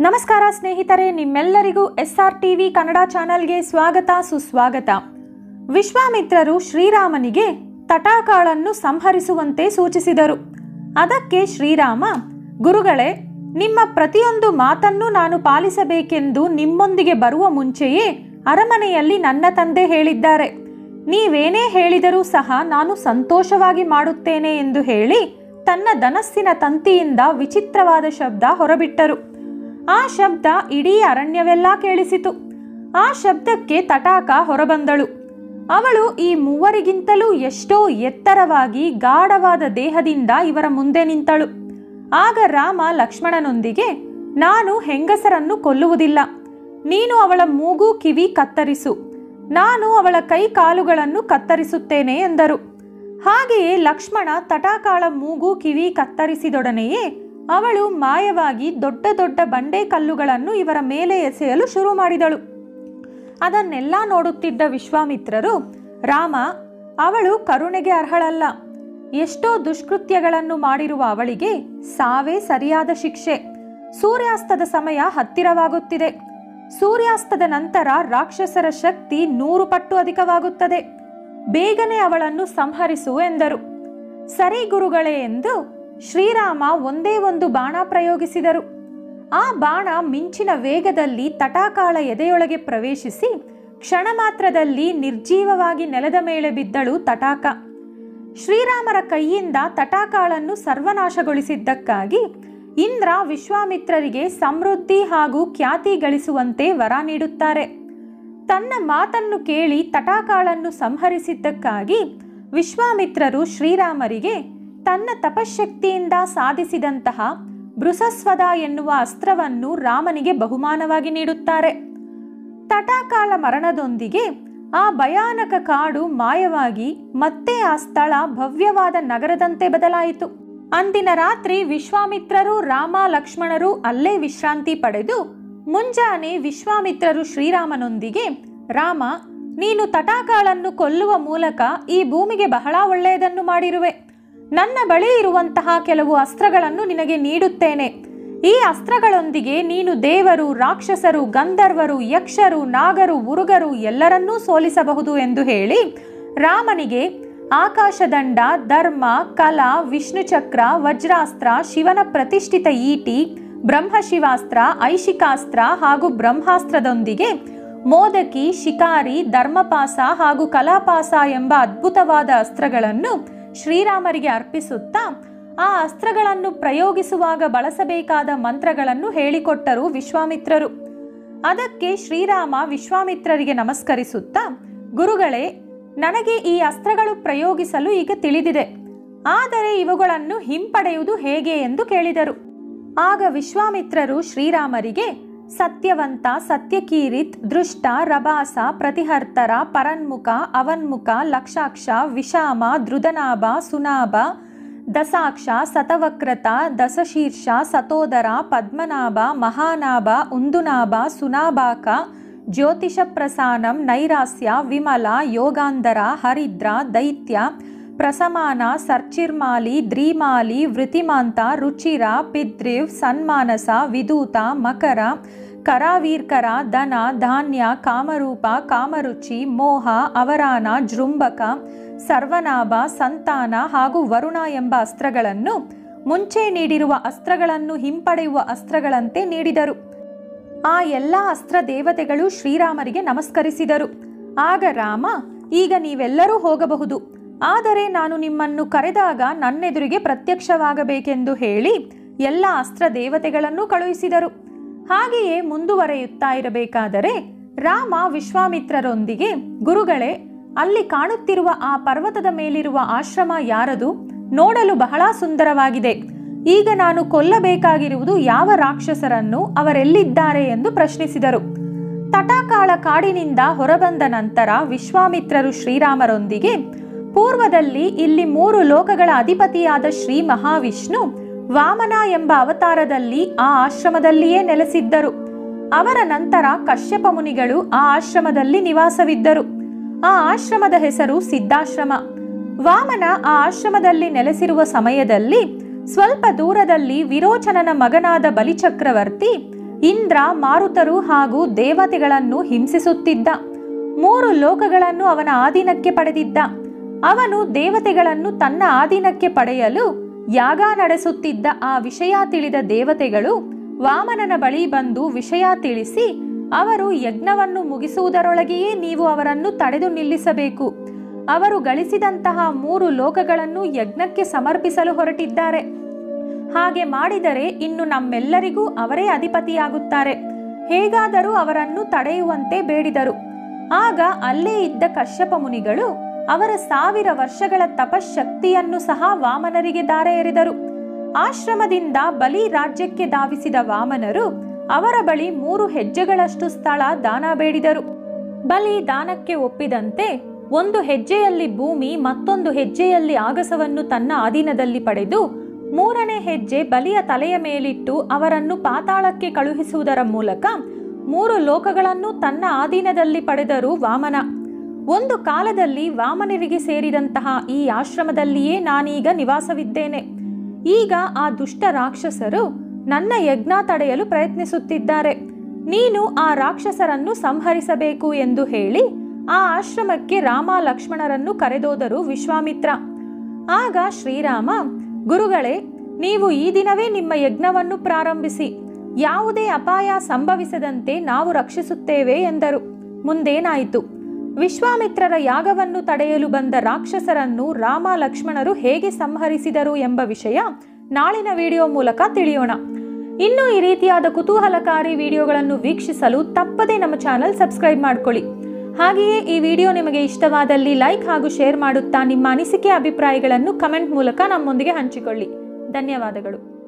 ನಮಸ್ಕಾರ ಸ್ನೇಹಿತರೆ ನಿಮ್ಮೆಲ್ಲರಿಗೂ ಎಸ್ ಆರ್ ಟಿವಿ ಕನ್ನಡ ಚಾನೆಲ್ಗೆ ಸ್ವಾಗತ ಸುಸ್ವಾಗತ ವಿಶ್ವಾಮಿತ್ರರು ಶ್ರೀರಾಮನಿಗೆ ತಟಾಕಾಳನ್ನು ಸಂಹರಿಸುವಂತೆ ಸೂಚಿಸಿದರು ಅದಕ್ಕೆ ಶ್ರೀರಾಮ ಗುರುಗಳೇ ನಿಮ್ಮ ಪ್ರತಿಯೊಂದು ಮಾತನ್ನು ನಾನು ಪಾಲಿಸಬೇಕೆಂದು ನಿಮ್ಮೊಂದಿಗೆ ಬರುವ ಮುಂಚೆಯೇ ಅರಮನೆಯಲ್ಲಿ ನನ್ನ ತಂದೆ ಹೇಳಿದ್ದಾರೆ ನೀವೇನೇ ಹೇಳಿದರೂ ಸಹ ನಾನು ಸಂತೋಷವಾಗಿ ಮಾಡುತ್ತೇನೆ ಎಂದು ಹೇಳಿ ತನ್ನ ಧನಸ್ಸಿನ ತಂತಿಯಿಂದ ವಿಚಿತ್ರವಾದ ಶಬ್ದ ಹೊರಬಿಟ್ಟರು ಆ ಶಬ್ದ ಇಡೀ ಅರಣ್ಯವೆಲ್ಲ ಕೇಳಿಸಿತು ಆ ಶಬ್ದಕ್ಕೆ ತಟಾಕ ಹೊರಬಂದಳು ಅವಳು ಈ ಮೂವರಿಗಿಂತಲೂ ಎಷ್ಟೋ ಎತ್ತರವಾಗಿ ಗಾಢವಾದ ದೇಹದಿಂದ ಇವರ ಮುಂದೆ ನಿಂತಳು ಆಗ ರಾಮ ಲಕ್ಷ್ಮಣನೊಂದಿಗೆ ನಾನು ಹೆಂಗಸರನ್ನು ಕೊಲ್ಲುವುದಿಲ್ಲ ನೀನು ಅವಳ ಮೂಗು ಕಿವಿ ಕತ್ತರಿಸು ನಾನು ಅವಳ ಕೈ ಕಾಲುಗಳನ್ನು ಕತ್ತರಿಸುತ್ತೇನೆ ಎಂದರು ಹಾಗೆಯೇ ಲಕ್ಷ್ಮಣ ತಟಾಕಾಳ ಮೂಗು ಕಿವಿ ಕತ್ತರಿಸಿದೊಡನೆಯೇ ಅವಳು ಮಾಯವಾಗಿ ದೊಡ್ಡ ದೊಡ್ಡ ಬಂಡೆ ಕಲ್ಲುಗಳನ್ನು ಇವರ ಮೇಲೆ ಎಸೆಯಲು ಶುರು ಮಾಡಿದಳು ಅದನ್ನೆಲ್ಲ ನೋಡುತ್ತಿದ್ದ ವಿಶ್ವಾಮಿತ್ರರು ರಾಮ ಅವಳು ಕರುಣೆಗೆ ಅರ್ಹಳಲ್ಲ ಎಷ್ಟೋ ದುಷ್ಕೃತ್ಯಗಳನ್ನು ಮಾಡಿರುವ ಅವಳಿಗೆ ಸಾವೇ ಸರಿಯಾದ ಶಿಕ್ಷೆ ಸೂರ್ಯಾಸ್ತದ ಸಮಯ ಹತ್ತಿರವಾಗುತ್ತಿದೆ ಸೂರ್ಯಾಸ್ತದ ನಂತರ ರಾಕ್ಷಸರ ಶಕ್ತಿ ನೂರು ಪಟ್ಟು ಅಧಿಕವಾಗುತ್ತದೆ ಬೇಗನೆ ಅವಳನ್ನು ಸಂಹರಿಸು ಎಂದರು ಸರಿ ಗುರುಗಳೇ ಎಂದು ಶ್ರೀರಾಮ ಒಂದೇ ಒಂದು ಬಾಣ ಪ್ರಯೋಗಿಸಿದರು ಆ ಬಾಣ ಮಿಂಚಿನ ವೇಗದಲ್ಲಿ ತಟಾಕಾಳ ಎದೆಯೊಳಗೆ ಪ್ರವೇಶಿಸಿ ಕ್ಷಣ ಮಾತ್ರದಲ್ಲಿ ನಿರ್ಜೀವವಾಗಿ ನೆಲದ ಮೇಲೆ ಬಿದ್ದಳು ತಟಾಕ ಶ್ರೀರಾಮರ ಕೈಯಿಂದ ತಟಾಕಾಳನ್ನು ಸರ್ವನಾಶಗೊಳಿಸಿದ್ದಕ್ಕಾಗಿ ಇಂದ್ರ ವಿಶ್ವಾಮಿತ್ರರಿಗೆ ಸಮೃದ್ಧಿ ಹಾಗೂ ಖ್ಯಾತಿ ಗಳಿಸುವಂತೆ ವರ ನೀಡುತ್ತಾರೆ ತನ್ನ ಮಾತನ್ನು ಕೇಳಿ ತಟಾಕಾಳನ್ನು ಸಂಹರಿಸಿದ್ದಕ್ಕಾಗಿ ವಿಶ್ವಾಮಿತ್ರರು ಶ್ರೀರಾಮರಿಗೆ ತನ್ನ ತಪಶಕ್ತಿಯಿಂದ ಸಾಧಿಸಿದಂತಹ ಬೃಸಸ್ವದ ಎನ್ನುವ ಅಸ್ತ್ರವನ್ನು ರಾಮನಿಗೆ ಬಹುಮಾನವಾಗಿ ನೀಡುತ್ತಾರೆ ತಟಾಕಾಳ ಮರಣದೊಂದಿಗೆ ಆ ಭಯಾನಕ ಕಾಡು ಮಾಯವಾಗಿ ಮತ್ತೆ ಆ ಸ್ಥಳ ಭವ್ಯವಾದ ನಗರದಂತೆ ಬದಲಾಯಿತು ಅಂದಿನ ರಾತ್ರಿ ವಿಶ್ವಾಮಿತ್ರರು ರಾಮ ಲಕ್ಷ್ಮಣರು ಅಲ್ಲೇ ವಿಶ್ರಾಂತಿ ಪಡೆದು ಮುಂಜಾನೆ ವಿಶ್ವಾಮಿತ್ರರು ಶ್ರೀರಾಮನೊಂದಿಗೆ ರಾಮ ನೀನು ತಟಾಕಾಳನ್ನು ಕೊಲ್ಲುವ ಮೂಲಕ ಈ ಭೂಮಿಗೆ ಬಹಳ ಒಳ್ಳೆಯದನ್ನು ಮಾಡಿರುವೆ ನನ್ನ ಬಳಿ ಇರುವಂತಹ ಕೆಲವು ಅಸ್ತ್ರಗಳನ್ನು ನಿನಗೆ ನೀಡುತ್ತೇನೆ ಈ ಅಸ್ತ್ರಗಳೊಂದಿಗೆ ನೀನು ದೇವರು ರಾಕ್ಷಸರು ಗಂಧರ್ವರು ಯಕ್ಷರು ನಾಗರು ಉರುಗರು ಎಲ್ಲರನ್ನೂ ಸೋಲಿಸಬಹುದು ಎಂದು ಹೇಳಿ ರಾಮನಿಗೆ ಆಕಾಶದಂಡ ಧರ್ಮ ಕಲಾ ವಿಷ್ಣುಚಕ್ರ ವಜ್ರಾಸ್ತ್ರ ಶಿವನ ಪ್ರತಿಷ್ಠಿತ ಈಟಿ ಬ್ರಹ್ಮಶಿವಾಸ್ತ್ರ ಐಶಿಕಾಸ್ತ್ರ ಹಾಗೂ ಬ್ರಹ್ಮಾಸ್ತ್ರದೊಂದಿಗೆ ಮೋದಕಿ ಶಿಕಾರಿ ಧರ್ಮಪಾಸ ಹಾಗೂ ಕಲಾಪಾಸ ಎಂಬ ಅದ್ಭುತವಾದ ಅಸ್ತ್ರಗಳನ್ನು ಶ್ರೀರಾಮರಿಗೆ ಅರ್ಪಿಸುತ್ತಾ ಆ ಅಸ್ತ್ರಗಳನ್ನು ಪ್ರಯೋಗಿಸುವಾಗ ಬಳಸಬೇಕಾದ ಮಂತ್ರಗಳನ್ನು ಹೇಳಿಕೊಟ್ಟರು ವಿಶ್ವಾಮಿತ್ರರು ಅದಕ್ಕೆ ಶ್ರೀರಾಮ ವಿಶ್ವಾಮಿತ್ರರಿಗೆ ನಮಸ್ಕರಿಸುತ್ತಾ ಗುರುಗಳೇ ನನಗೆ ಈ ಅಸ್ತ್ರಗಳು ಪ್ರಯೋಗಿಸಲು ಈಗ ತಿಳಿದಿದೆ ಆದರೆ ಇವುಗಳನ್ನು ಹಿಂಪಡೆಯುವುದು ಹೇಗೆ ಎಂದು ಕೇಳಿದರು ಆಗ ವಿಶ್ವಾಮಿತ್ರರು ಶ್ರೀರಾಮರಿಗೆ ಸತ್ಯವಂತ ಸತ್ಯಕೀರಿತ್ ದೃಷ್ಟ ರಭಾಸ ಪ್ರತಿಹರ್ತರ ಪರನ್ಮುಖ ಅವನ್ಮುಖ ಲಕ್ಷಾಕ್ಷ ವಿಷಾಮ ಧೃದನಾಭ ಸುನಾಭ ದಸಾಕ್ಷ ಸತವಕ್ರತ ದಸಶೀರ್ಷ ಸತೋದರ ಪದ್ಮನಾಭ ಮಹಾನಾಭ ಉಂದುನಾಭ ಸುನಾಭಾಕ ಜ್ಯೋತಿಷ ಪ್ರಸಾನಂ ನೈರಾಸ್ಯ ವಿಮಲ ಯೋಗಾಂಧರ ಹರಿದ್ರ ದೈತ್ಯ ಪ್ರಸಮಾನ ಸರ್ಚಿರ್ಮಾಲಿ ದ್ರಿಮಾಲಿ ವೃತಿಮಾಂತ ರುಚಿರ ಪಿದ್ರಿವ್ ಸನ್ಮಾನಸ ವಿದೂತ ಮಕರ ಕರಾವೀರ್ಕರ ದನ ಧಾನ್ಯ ಕಾಮರೂಪ ಕಾಮರುಚಿ ಮೋಹ ಅವರಾನ ಜೃಂಬಕ ಸರ್ವನಾಭ ಸಂತಾನ ಹಾಗೂ ವರುಣ ಎಂಬ ಅಸ್ತ್ರಗಳನ್ನು ಮುಂಚೆ ನೀಡಿರುವ ಅಸ್ತ್ರಗಳನ್ನು ಹಿಂಪಡೆಯುವ ಅಸ್ತ್ರಗಳಂತೆ ನೀಡಿದರು ಆ ಎಲ್ಲ ಅಸ್ತ್ರ ದೇವತೆಗಳು ಶ್ರೀರಾಮರಿಗೆ ನಮಸ್ಕರಿಸಿದರು ಆಗ ರಾಮ ಈಗ ನೀವೆಲ್ಲರೂ ಹೋಗಬಹುದು ಆದರೆ ನಾನು ನಿಮ್ಮನ್ನು ಕರೆದಾಗ ನನ್ನೆದುರಿಗೆ ಪ್ರತ್ಯಕ್ಷವಾಗಬೇಕೆಂದು ಹೇಳಿ ಎಲ್ಲ ಅಸ್ತ್ರ ದೇವತೆಗಳನ್ನು ಕಳುಹಿಸಿದರು ಹಾಗೆಯೇ ಮುಂದುವರೆಯುತ್ತಾ ಇರಬೇಕಾದರೆ ರಾಮ ವಿಶ್ವಾಮಿತ್ರರೊಂದಿಗೆ ಗುರುಗಳೇ ಅಲ್ಲಿ ಕಾಣುತ್ತಿರುವ ಆ ಪರ್ವತದ ಮೇಲಿರುವ ಆಶ್ರಮ ಯಾರದು ನೋಡಲು ಬಹಳ ಸುಂದರವಾಗಿದೆ ಈಗ ನಾನು ಕೊಲ್ಲಬೇಕಾಗಿರುವುದು ಯಾವ ರಾಕ್ಷಸರನ್ನು ಅವರೆಲ್ಲಿದ್ದಾರೆ ಎಂದು ಪ್ರಶ್ನಿಸಿದರು ತಟಾಕಾಳ ಕಾಡಿನಿಂದ ಹೊರಬಂದ ನಂತರ ವಿಶ್ವಾಮಿತ್ರರು ಶ್ರೀರಾಮರೊಂದಿಗೆ ಪೂರ್ವದಲ್ಲಿ ಇಲ್ಲಿ ಮೂರು ಲೋಕಗಳ ಅಧಿಪತಿಯಾದ ಶ್ರೀ ಮಹಾವಿಷ್ಣು ವಾಮನ ಎಂಬ ಅವತಾರದಲ್ಲಿ ಆ ಆಶ್ರಮದಲ್ಲಿಯೇ ನೆಲೆಸಿದ್ದರು ಅವರ ನಂತರ ಕಶ್ಯಪ ಮುನಿಗಳು ಆ ಆಶ್ರಮದಲ್ಲಿ ನಿವಾಸವಿದ್ದರು ಆ ಆಶ್ರಮದ ಹೆಸರು ಸಿದ್ಧಾಶ್ರಮ ವಾಮನ ಆ ಆಶ್ರಮದಲ್ಲಿ ನೆಲೆಸಿರುವ ಸಮಯದಲ್ಲಿ ಸ್ವಲ್ಪ ದೂರದಲ್ಲಿ ವಿರೋಚನನ ಮಗನಾದ ಬಲಿಚಕ್ರವರ್ತಿ ಇಂದ್ರ ಮಾರುತರು ಹಾಗೂ ದೇವತೆಗಳನ್ನು ಹಿಂಸಿಸುತ್ತಿದ್ದ ಮೂರು ಲೋಕಗಳನ್ನು ಅವನ ಆಧೀನಕ್ಕೆ ಪಡೆದಿದ್ದ ಅವನು ದೇವತೆಗಳನ್ನು ತನ್ನ ಆಧೀನಕ್ಕೆ ಪಡೆಯಲು ಯಾಗ ನಡೆಸುತ್ತಿದ್ದ ಆ ವಿಷಯ ತಿಳಿದ ದೇವತೆಗಳು ವಾಮನನ ಬಳಿ ಬಂದು ವಿಷಯ ತಿಳಿಸಿ ಅವರು ಯಜ್ಞವನ್ನು ಮುಗಿಸುವುದರೊಳಗೆಯೇ ನೀವು ಅವರನ್ನು ತಡೆದು ನಿಲ್ಲಿಸಬೇಕು ಅವರು ಗಳಿಸಿದಂತಹ ಮೂರು ಲೋಕಗಳನ್ನು ಯಜ್ಞಕ್ಕೆ ಸಮರ್ಪಿಸಲು ಹೊರಟಿದ್ದಾರೆ ಹಾಗೆ ಮಾಡಿದರೆ ಇನ್ನು ನಮ್ಮೆಲ್ಲರಿಗೂ ಅವರೇ ಅಧಿಪತಿಯಾಗುತ್ತಾರೆ ಹೇಗಾದರೂ ಅವರನ್ನು ತಡೆಯುವಂತೆ ಬೇಡಿದರು ಆಗ ಅಲ್ಲೇ ಇದ್ದ ಕಶ್ಯಪ ಮುನಿಗಳು ಅವರ ಸಾವಿರ ವರ್ಷಗಳ ತಪಶಕ್ತಿಯನ್ನು ಸಹ ವಾಮನರಿಗೆ ದಾರೆ ಎರೆದರು ಆಶ್ರಮದಿಂದ ಬಲಿ ರಾಜ್ಯಕ್ಕೆ ಧಾವಿಸಿದ ವಾಮನರು ಅವರ ಬಳಿ ಮೂರು ಹೆಜ್ಜೆಗಳಷ್ಟು ಸ್ಥಳ ದಾನ ಬೇಡಿದರು ಬಲಿ ದಾನಕ್ಕೆ ಒಪ್ಪಿದಂತೆ ಒಂದು ಹೆಜ್ಜೆಯಲ್ಲಿ ಭೂಮಿ ಮತ್ತೊಂದು ಹೆಜ್ಜೆಯಲ್ಲಿ ಆಗಸವನ್ನು ತನ್ನ ಅಧೀನದಲ್ಲಿ ಪಡೆದು ಮೂರನೇ ಹೆಜ್ಜೆ ಬಲಿಯ ತಲೆಯ ಮೇಲಿಟ್ಟು ಅವರನ್ನು ಪಾತಾಳಕ್ಕೆ ಕಳುಹಿಸುವುದರ ಮೂಲಕ ಮೂರು ಲೋಕಗಳನ್ನು ತನ್ನ ಆಧೀನದಲ್ಲಿ ಪಡೆದರು ವಾಮನ ಒಂದು ಕಾಲದಲ್ಲಿ ವಾಮನರಿಗೆ ಸೇರಿದಂತಹ ಈ ಆಶ್ರಮದಲ್ಲಿಯೇ ನಾನೀಗ ನಿವಾಸವಿದ್ದೇನೆ ಈಗ ಆ ದುಷ್ಟ ರಾಕ್ಷಸರು ನನ್ನ ಯಜ್ಞ ತಡೆಯಲು ಪ್ರಯತ್ನಿಸುತ್ತಿದ್ದಾರೆ ನೀನು ಆ ರಾಕ್ಷಸರನ್ನು ಸಂಹರಿಸಬೇಕು ಎಂದು ಹೇಳಿ ಆ ಆಶ್ರಮಕ್ಕೆ ರಾಮ ಲಕ್ಷ್ಮಣರನ್ನು ಕರೆದೋದರು ವಿಶ್ವಾಮಿತ್ರ ಆಗ ಶ್ರೀರಾಮ ಗುರುಗಳೇ ನೀವು ಈ ದಿನವೇ ನಿಮ್ಮ ಯಜ್ಞವನ್ನು ಪ್ರಾರಂಭಿಸಿ ಯಾವುದೇ ಅಪಾಯ ಸಂಭವಿಸದಂತೆ ನಾವು ರಕ್ಷಿಸುತ್ತೇವೆ ಎಂದರು ಮುಂದೇನಾಯಿತು ವಿಶ್ವಾಮಿತ್ರರ ಯಾಗವನ್ನು ತಡೆಯಲು ಬಂದ ರಾಕ್ಷಸರನ್ನು ರಾಮ ಲಕ್ಷ್ಮಣರು ಹೇಗೆ ಸಂಹರಿಸಿದರು ಎಂಬ ವಿಷಯ ನಾಳಿನ ವಿಡಿಯೋ ಮೂಲಕ ತಿಳಿಯೋಣ ಇನ್ನು ಈ ರೀತಿಯಾದ ಕುತೂಹಲಕಾರಿ ವಿಡಿಯೋಗಳನ್ನು ವೀಕ್ಷಿಸಲು ತಪ್ಪದೇ ನಮ್ಮ ಚಾನಲ್ ಸಬ್ಸ್ಕ್ರೈಬ್ ಮಾಡ್ಕೊಳ್ಳಿ ಹಾಗೆಯೇ ಈ ವಿಡಿಯೋ ನಿಮಗೆ ಇಷ್ಟವಾದಲ್ಲಿ ಲೈಕ್ ಹಾಗೂ ಶೇರ್ ಮಾಡುತ್ತಾ ನಿಮ್ಮ ಅನಿಸಿಕೆ ಅಭಿಪ್ರಾಯಗಳನ್ನು ಕಮೆಂಟ್ ಮೂಲಕ ನಮ್ಮೊಂದಿಗೆ ಹಂಚಿಕೊಳ್ಳಿ ಧನ್ಯವಾದಗಳು